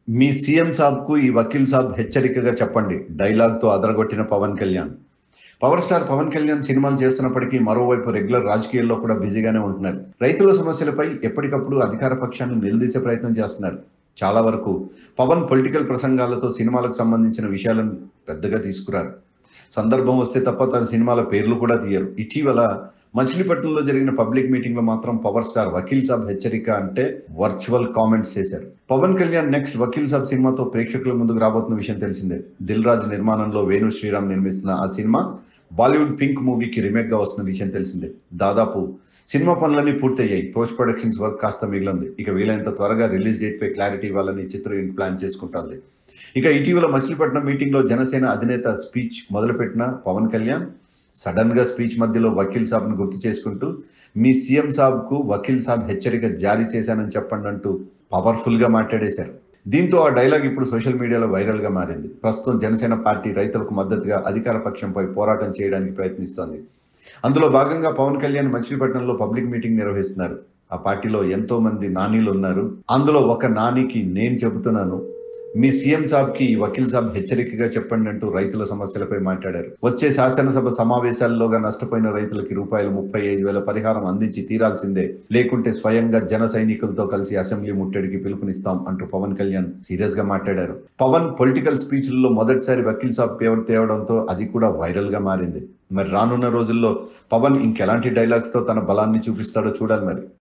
మీ CM సాబ్కు ఈ వకీల్ సాబ్ హెచ్చరికగా చెప్పండి డైలాగ్తో అదరగొట్టిన పవన్ కళ్యాణ్ పవర్ స్టార్ పవన్ కళ్యాణ్ సినిమాలు చేస్తున్నప్పటికీ మరోవైపు రెగ్యులర్ రాజకీయాల్లో కూడా బిజీగానే ఉంటున్నారు రైతుల సమస్యలపై ఎప్పటికప్పుడు అధికార పక్షాన్ని నిలదీసే ప్రయత్నం చేస్తున్నారు చాలా వరకు పవన్ పొలిటికల్ ప్రసంగాలతో సినిమాలకు సంబంధించిన విషయాలను పెద్దగా తీసుకురారు సందర్భం వస్తే తప్ప తన సినిమాల పేర్లు కూడా తీయరు ఇటీవల మచిలీపట్నంలో జరిగిన పబ్లిక్ మీటింగ్ లో మాత్రం పవర్ స్టార్ వకీల్ సాబ్ హెచ్చరిక అంటే వర్చువల్ కామెంట్స్ చేశారు పవన్ కళ్యాణ్ నెక్స్ట్ వకీల్ సాబ్ సినిమాతో ప్రేక్షకుల ముందుకు రాబోతున్న విషయం తెలిసిందే దిల్ రాజు నిర్మాణంలో వేణు శ్రీరామ్ నిర్మిస్తున్న ఆ సినిమా బాలీవుడ్ పింక్ మూవీకి రీమేక్ గా వస్తున్న విషయం తెలిసిందే దాదాపు సినిమా పనులన్నీ పూర్తయ్యాయి పోస్ట్ ప్రొడక్షన్స్ వర్క్ కాస్త మిగిలింది ఇక వీలైనంత త్వరగా రిలీజ్ డేట్ పై క్లారిటీ ఇవ్వాలని చిత్ర యూనిట్ ప్లాన్ చేసుకుంటోంది ఇక ఇటీవల మచిలీపట్నం మీటింగ్ లో జనసేన అధినేత స్పీచ్ మొదలుపెట్టిన పవన్ కళ్యాణ్ సడన్ గా స్పీచ్ మధ్యలో వకీల్ సాబ్ ను గుర్తు చేసుకుంటూ మీ సీఎం సాబ్ కు వకీల్ సాబ్ హెచ్చరిక జారీ చేశానని చెప్పండి అంటూ పవర్ఫుల్ గా మాట్లాడేశారు దీంతో ఆ డైలాగ్ ఇప్పుడు సోషల్ మీడియాలో వైరల్ గా మారింది ప్రస్తుతం జనసేన పార్టీ రైతులకు మద్దతుగా అధికార పక్షంపై పోరాటం చేయడానికి ప్రయత్నిస్తోంది అందులో భాగంగా పవన్ కళ్యాణ్ మచిలీపట్నంలో పబ్లిక్ మీటింగ్ నిర్వహిస్తున్నారు ఆ పార్టీలో ఎంతో మంది నానీలు ఉన్నారు అందులో ఒక నానికి నేను చెబుతున్నాను మీ సీఎం సాబ్ కి వకీల్ సాబ్ హెచ్చరికగా చెప్పండి అంటూ రైతుల సమస్యలపై మాట్లాడారు వచ్చే శాసనసభ సమావేశాల్లోగా నష్టపోయిన రైతులకి రూపాయలు ముప్పై ఐదు వేల పరిహారం అందించి తీరాల్సిందే లేకుంటే స్వయంగా జన సైనికులతో కలిసి అసెంబ్లీ ముట్టడికి పిలుపునిస్తాం అంటూ పవన్ కళ్యాణ్ సీరియస్ గా మాట్లాడారు పవన్ పొలిటికల్ స్పీచ్లలో మొదటిసారి వకీల్ సాబ్ పేరు తేవడంతో అది కూడా వైరల్ గా మారింది మరి రానున్న రోజుల్లో పవన్ ఇంకెలాంటి డైలాగ్స్ తో తన బలాన్ని చూపిస్తాడో చూడాలి మరి